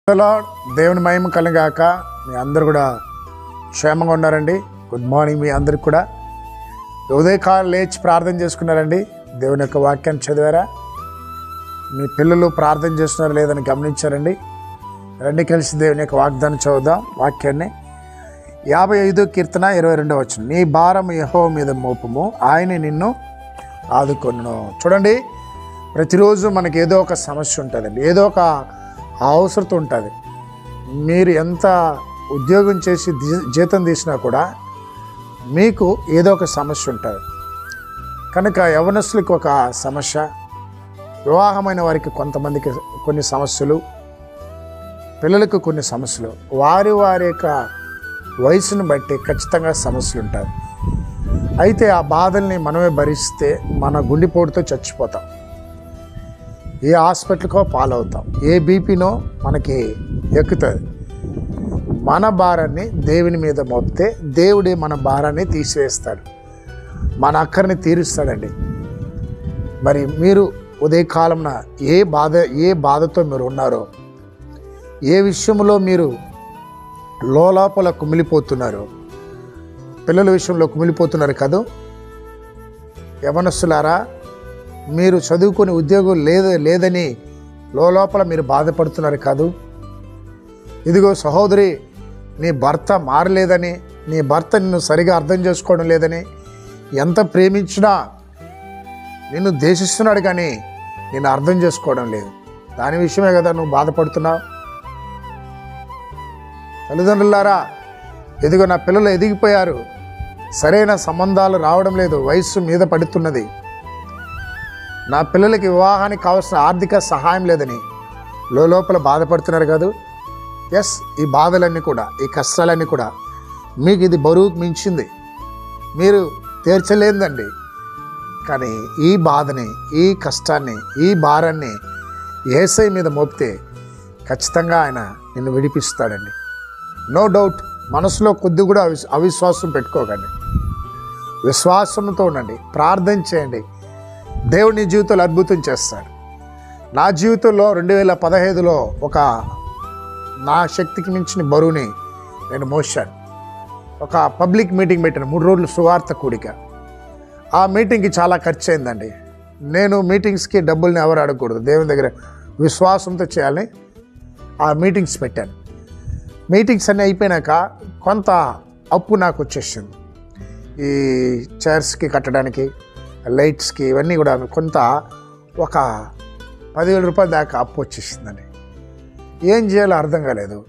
hello దేవుని మహిమ కలిగాక మీ అందరు కూడా క్షేమంగా ఉన్నారండి గుడ్ మార్నింగ్ మీ అందరికి కూడా ఉదయకాలం లేచి ప్రార్థన చేసుకున్నారండి దేవుని యొక్క వాక్యాన్ని చదివారా మీ పిల్లలు ప్రార్థన చేస్తున్నారా లేదని గమనించారండి రండి కలిసి దేవుని యొక్క వాగ్దానం చదువుదాం వాక్యాన్ని యాభై ఐదో కీర్తన ఇరవై రెండో వచ్చిన నీ భారం యహో మీద మోపము ఆయన నిన్ను ఆదుకొను చూడండి ప్రతిరోజు మనకి ఏదో ఒక సమస్య ఉంటుందండి ఏదో ఒక అవసరత ఉంటుంది మీరు ఎంత ఉద్యోగం చేసి జీ- జీతం తీసినా కూడా మీకు ఏదో ఒక సమస్య ఉంటుంది కనుక యవనస్తులకు ఒక సమస్య వివాహమైన వారికి కొంతమందికి కొన్ని సమస్యలు పిల్లలకు కొన్ని సమస్యలు వారి వారి యొక్క వయసును బట్టి ఖచ్చితంగా సమస్యలు ఉంటాయి అయితే ఆ బాధల్ని మనమే భరిస్తే మన గుండెపోటుతో చచ్చిపోతాం ఏ హాస్పిటల్కో పాలవుతాం ఏ బీపీనో మనకి ఎక్కుతుంది మన భారాన్ని దేవుని మీద మోపితే దేవుడే మన భారాన్ని తీసివేస్తాడు మన అక్కరిని తీరుస్తాడండి మరి మీరు ఉదయకాలంన ఏ బాధ ఏ బాధతో మీరు ఉన్నారో ఏ విషయంలో మీరు లోలోపల కుమిలిపోతున్నారో పిల్లల విషయంలో కుమిలిపోతున్నారు కదూ యవనస్తులారా మీరు చదువుకొని ఉద్యోగం లేదు లేదని లోపల మీరు బాధపడుతున్నారు కాదు ఇదిగో సహోదరి నీ భర్త మారలేదని నీ భర్త నిన్ను సరిగా అర్థం చేసుకోవడం లేదని ఎంత ప్రేమించినా నిన్ను దేశిస్తున్నాడు కానీ నిన్ను అర్థం చేసుకోవడం లేదు దాని విషయమే కదా నువ్వు బాధపడుతున్నావు తల్లిదండ్రులారా ఎదిగో నా పిల్లలు ఎదిగిపోయారు సరైన సంబంధాలు రావడం లేదు వయస్సు మీద పడుతున్నది నా పిల్లలకి వివాహానికి కావాల్సిన ఆర్థిక సహాయం లేదని లోపల బాధపడుతున్నారు కాదు ఎస్ ఈ బాధలన్నీ కూడా ఈ కష్టాలన్నీ కూడా మీకు ఇది బరువుకు మించింది మీరు తీర్చలేదండి కానీ ఈ బాధని ఈ కష్టాన్ని ఈ భారాన్ని ఏసై మీద మోపితే ఖచ్చితంగా ఆయన నిన్ను విడిపిస్తాడండి నో డౌట్ మనసులో కొద్ది కూడా అవిశ్ అవిశ్వాసం పెట్టుకోకండి విశ్వాసంతో ఉండండి ప్రార్థన చేయండి దేవుడు నీ జీవితంలో అద్భుతం చేస్తాడు నా జీవితంలో రెండు వేల పదహైదులో ఒక నా శక్తికి మించిన బరువుని నేను మోసాను ఒక పబ్లిక్ మీటింగ్ పెట్టాను మూడు రోజులు సువార్త కూడిక ఆ మీటింగ్కి చాలా ఖర్చు అయిందండి నేను మీటింగ్స్కి డబ్బుల్ని ఎవరు అడగకూడదు దేవుని దగ్గర విశ్వాసంతో చేయాలని ఆ మీటింగ్స్ పెట్టాను మీటింగ్స్ అన్నీ అయిపోయినాక కొంత అప్పు నాకు వచ్చేసింది ఈ చైర్స్కి కట్టడానికి లైట్స్కి ఇవన్నీ కూడా కొంత ఒక పదివేల రూపాయల దాకా అప్పు వచ్చేసిందండి ఏం చేయాలో అర్థం కాలేదు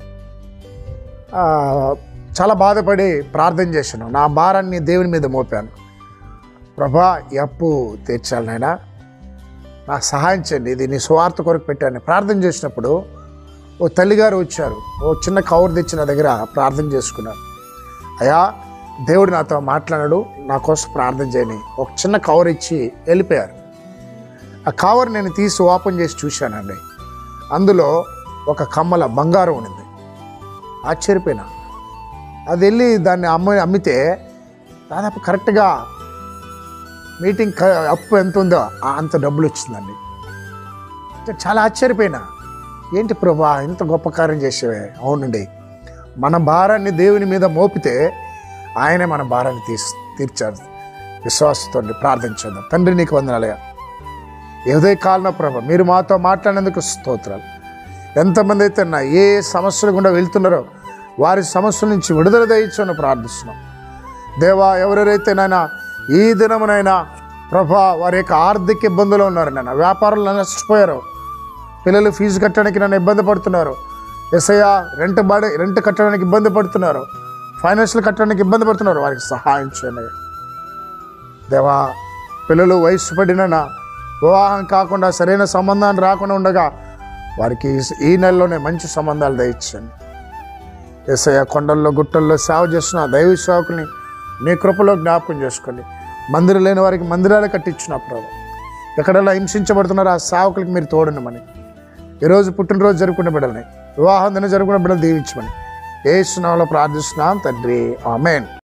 ఆ, చాలా బాధపడి ప్రార్థన చేశాను నా భారాన్ని దేవుని మీద మోపాను ప్రభా ఈ అప్పు తీర్చాలి నాయనా నాకు సహాయం చేయండి ఇది నీ స్వార్థ కొరకు పెట్టాను ప్రార్థన చేసినప్పుడు ఓ తల్లిగారు వచ్చారు ఓ చిన్న కవర్ తెచ్చి నా దగ్గర ప్రార్థన చేసుకున్నారు అయ్యా దేవుడు నాతో మాట్లాడాడు నా కోసం ప్రార్థన చేయని ఒక చిన్న కవర్ ఇచ్చి వెళ్ళిపోయారు ఆ కవర్ నేను తీసి ఓపెన్ చేసి చూశానండి అందులో ఒక కమ్మల బంగారం ఉన్నది ఆశ్చర్యపోయినా అది వెళ్ళి దాన్ని అమ్మ అమ్మితే దాదాపు కరెక్ట్గా మీటింగ్ క- అప్పు ఎంత ఉందో ఆ అంత డబ్బులు వచ్చిందండి అంటే చాలా ఆశ్చర్యపోయినా ఏంటి ప్రభా ఇంత గొప్ప కార్యం చేసేవే అవునండి మన భారాన్ని దేవుని మీద మోపితే ఆయనే మన భారాన్ని తీసి తీర్చారు విశ్వాసంతో ప్రార్థించేద్దాం తండ్రి నీకు వందనాలయ ఏదో కాలన ప్రభ మీరు మాతో మాట్లాడినందుకు స్తోత్రాలు ఎంతమంది అయితే నా ఏ సమస్యలు గుండా వెళ్తున్నారో వారి సమస్యల నుంచి విడుదల దయచని ప్రార్థిస్తున్నాం దేవా ఎవరెవరైతే నాయన ఈ దినమునైనా ప్రభా వారి యొక్క ఆర్థిక ఇబ్బందులు ఉన్నారు నాయన వ్యాపారంలో నష్టపోయారు పిల్లలు ఫీజు కట్టడానికి నన్ను ఇబ్బంది పడుతున్నారు ఎస్ఐ రెంట్ బాడీ రెంట్ కట్టడానికి ఇబ్బంది పడుతున్నారు ఫైనాన్షియల్ కట్టడానికి ఇబ్బంది పడుతున్నారు వారికి సహాయం చేయండి దేవా పిల్లలు వయసు పడిన వివాహం కాకుండా సరైన సంబంధాన్ని రాకుండా ఉండగా వారికి ఈ- ఈ నెలలోనే మంచి సంబంధాలు దయచండి ఎస్ఐ కొండల్లో గుట్టల్లో సేవ చేస్తున్న దైవ సేవకుల్ని నీ కృపలో జ్ఞాపకం చేసుకోండి మందిరం లేని వారికి మందిరాలు కట్టించిన ప్రభు ఎక్కడెలా హింసించబడుతున్నారో ఆ సేవకులకి మీరు తోడనమని ఈరోజు పుట్టినరోజు జరుపుకునే బిడ్డలని వివాహం దిన జరుపుకునే బిడ్డలు దీవించమని ఏ సునామలో ప్రార్థిస్తున్నాం తండ్రి ఆమెన్